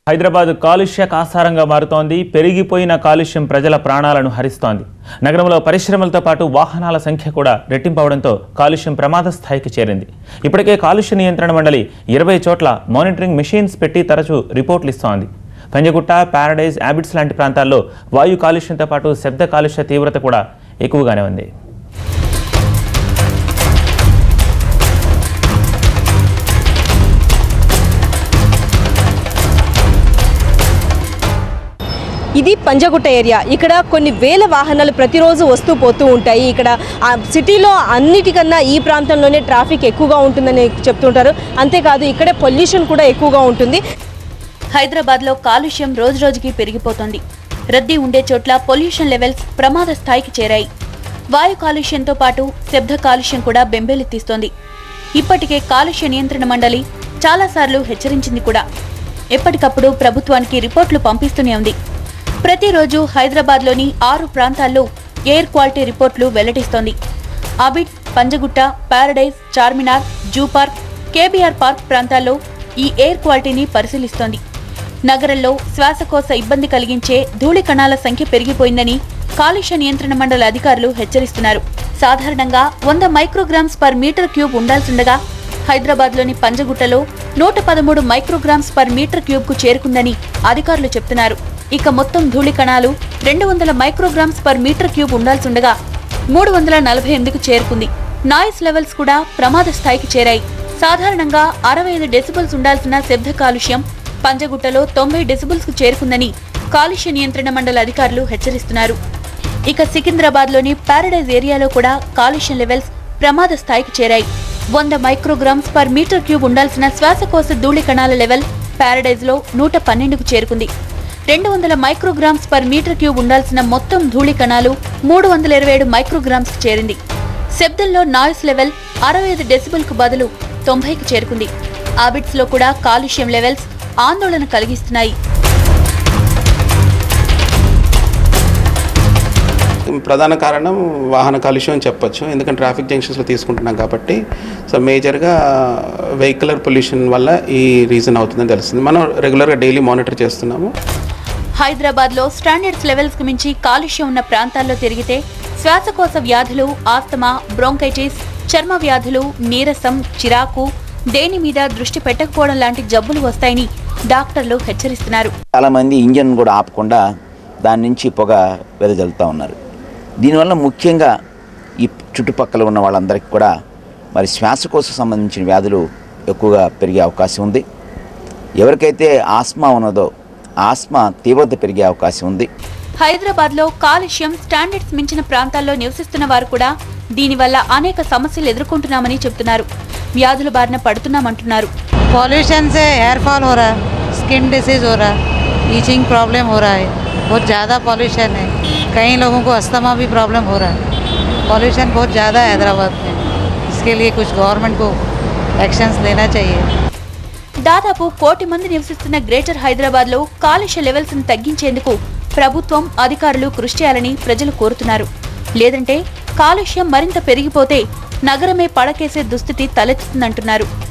హైదరాబాద్ కాలుష్య కాసారంగా మారుతోంది పెరిగిపోయిన కాలుష్యం ప్రజల ప్రాణాలను హరిస్తోంది నగరంలో పరిశ్రమలతో పాటు వాహనాల సంఖ్య కూడా రెట్టింపవడంతో కాలుష్యం ప్రమాద స్థాయికి చేరింది ఇప్పటికే కాలుష్య నియంత్రణ మండలి ఇరవై చోట్ల మానిటరింగ్ మెషిన్స్ పెట్టి తరచూ రిపోర్ట్లు ఇస్తోంది పంజగుట్ట ప్యారడైజ్ యాబిట్స్ లాంటి ప్రాంతాల్లో వాయు కాలుష్యంతో పాటు శబ్ద కాలుష్య తీవ్రత కూడా ఎక్కువగానే ఉంది ఇది పంజగుట్ట ఏరియా ఇక్కడ కొన్ని వేల వాహనాలు ప్రతిరోజు వస్తూ పోతూ ఉంటాయి ఇక్కడ ఆ సిటీలో అన్నిటికన్నా ఈ ప్రాంతంలోనే ట్రాఫిక్ ఎక్కువగా ఉంటుందని చెప్తుంటారు అంతేకాదు ఇక్కడే పొల్యూషన్ కూడా ఎక్కువగా ఉంటుంది హైదరాబాద్లో కాలుష్యం రోజురోజుకి పెరిగిపోతోంది రద్దీ ఉండే చోట్ల పొల్యూషన్ లెవెల్స్ ప్రమాద స్థాయికి చేరాయి వాయు కాలుష్యంతో పాటు శబ్ద కాలుష్యం కూడా బెంబేలెత్తిస్తోంది ఇప్పటికే కాలుష్య నియంత్రణ మండలి చాలాసార్లు హెచ్చరించింది కూడా ఎప్పటికప్పుడు ప్రభుత్వానికి రిపోర్ట్లు పంపిస్తూనే ఉంది ప్రతిరోజు హైదరాబాద్లోని ఆరు ప్రాంతాల్లో ఎయిర్ క్వాలిటీ రిపోర్ట్లు వెల్లడిస్తోంది Abids Panjagutta Paradise Charminar zoo park KBR park ప్రాంతాల్లో ఈ ఎయిర్ క్వాలిటీని పరిశీలిస్తోంది నగరంలో శ్వాసకోశ ఇబ్బంది కలిగించే ధూళి కణాల సంఖ్య పెరిగిపోయిందని కాలుష్య నియంత్రణ మండలి అధికారులు హెచ్చరిస్తున్నారు సాధారణంగా వంద మైక్రోగ్రామ్స్ పర్ మీటర్ క్యూబ్ ఉండాల్సిండగా హైదరాబాద్లోని పంజగుట్టలో నూట పదమూడు మైక్రోగ్రామ్స్ పర్ మీటర్ క్యూబ్కు చేరుకుందని అధికారులు చెప్తున్నారు ఇక మొత్తం ధూళి కణాలు రెండు వందల మైక్రోగ్రామ్స్ పర్ మీటర్ క్యూబ్ ఉండాల్సిండగా మూడు వందల నలభై ఎనిమిదికి చేరుకుంది నాయిస్ లెవెల్స్ కూడా ప్రమాద స్థాయికి చేరాయి సాధారణంగా అరవై ఐదు డెసిబుల్స్ ఉండాల్సిన శబ్ద కాలుష్యం పంజగుట్టలో తొంభై డెసిబుల్స్ కు చేరుకుందని కాలుష్య నియంత్రణ మండలి అధికారులు హెచ్చరిస్తున్నారు ఇక సికింద్రాబాద్లోని పారడైజ్ ఏరియాలో కూడా కాలుష్యం లెవెల్స్ ప్రమాద స్థాయికి చేరాయి వంద మైక్రోగ్రామ్స్ పర్ మీటర్ క్యూబ్ ఉండాల్సిన శ్వాసకోశ ధూళి కణాల లెవెల్ పారడైజ్లో నూట పన్నెండుకు చేరుకుంది రెండు వందల మైక్రోగ్రామ్స్ పర్ మీటర్ క్యూబ్ ఉండాల్సిన మొత్తం ధూళి కణాలు మూడు వందల ఇరవై ఏడు మైక్రోగ్రామ్స్ చేరింది శబ్దంలో నాయిస్ లెవెల్ అరవై ఐదు డెసిబుల్కు బదులు తొంభైకి చేరుకుంది ఆబిట్స్లో కూడా కాలుష్యం లెవెల్స్ ఆందోళన కలిగిస్తున్నాయి ప్రధాన కారణం వాహన కాలుష్యం అని చెప్పొచ్చు ఎందుకంటే ట్రాఫిక్ జంక్షన్స్లో తీసుకుంటున్నాం కాబట్టి సో మేజర్గా వెహికులర్ పొల్యూషన్ వల్ల ఈ రీజన్ అవుతుందని తెలుస్తుంది మనం రెగ్యులర్గా డైలీ మానిటర్ చేస్తున్నాము హైదరాబాద్లో స్టాండర్డ్స్ లెవెల్స్ కు మించి కాలుష్యం ఉన్న ప్రాంతాల్లో తిరిగితే శ్వాసకోశ వ్యాధులు ఆస్తమా బ్రోంకైటిస్ చర్మ వ్యాధులు నీరసం చిరాకు దేని మీద దృష్టి పెట్టకపోవడం లాంటి జబ్బులు వస్తాయని డాక్టర్లు హెచ్చరిస్తున్నారు చాలామంది ఇంజన్ కూడా ఆపకుండా దాని నుంచి పొగ వెదజల్లుతూ ఉన్నారు దీనివల్ల ముఖ్యంగా ఈ చుట్టుపక్కల ఉన్న వాళ్ళందరికీ కూడా మరి శ్వాసకోశ సంబంధించిన వ్యాధులు ఎక్కువగా పెరిగే అవకాశం ఉంది ఎవరికైతే ఆస్మా ఉన్నదో ఆస్మా తీవ్రత పెరిగే అవకాశం ఉంది హైదరాబాద్లో కాలుష్యం స్టాండర్డ్స్ మించిన ప్రాంతాల్లో నివసిస్తున్న వారు కూడా దీనివల్ల అనేక సమస్యలు ఎదుర్కొంటున్నామని చెబుతున్నారు వ్యాధుల బారిన పడుతున్నామంటున్నారు पॉल्यूशन से हेयर फॉल हो रहा है स्किन डिसीज हो रहा है ईचिंग प्रॉब्लम हो रहा है बहुत ज़्यादा पॉल्यूशन है कई लोगों को अस्थमा भी प्रॉब्लम हो रहा है पॉल्यूशन बहुत ज़्यादा है हैदराबाद में इसके लिए कुछ गवर्नमेंट को एक्शंस लेना चाहिए దాదాపు కోటి మంది నివసిస్తున్న గ్రేటర్ హైదరాబాద్ లో కాలుష్య లెవెల్స్ ను తగ్గించేందుకు ప్రభుత్వం అధికారులు కృషి చేయాలని ప్రజలు కోరుతున్నారు లేదంటే కాలుష్యం మరింత పెరిగిపోతే నగరమే పడకేసే దుస్థితి తలెత్తుతుందంటున్నారు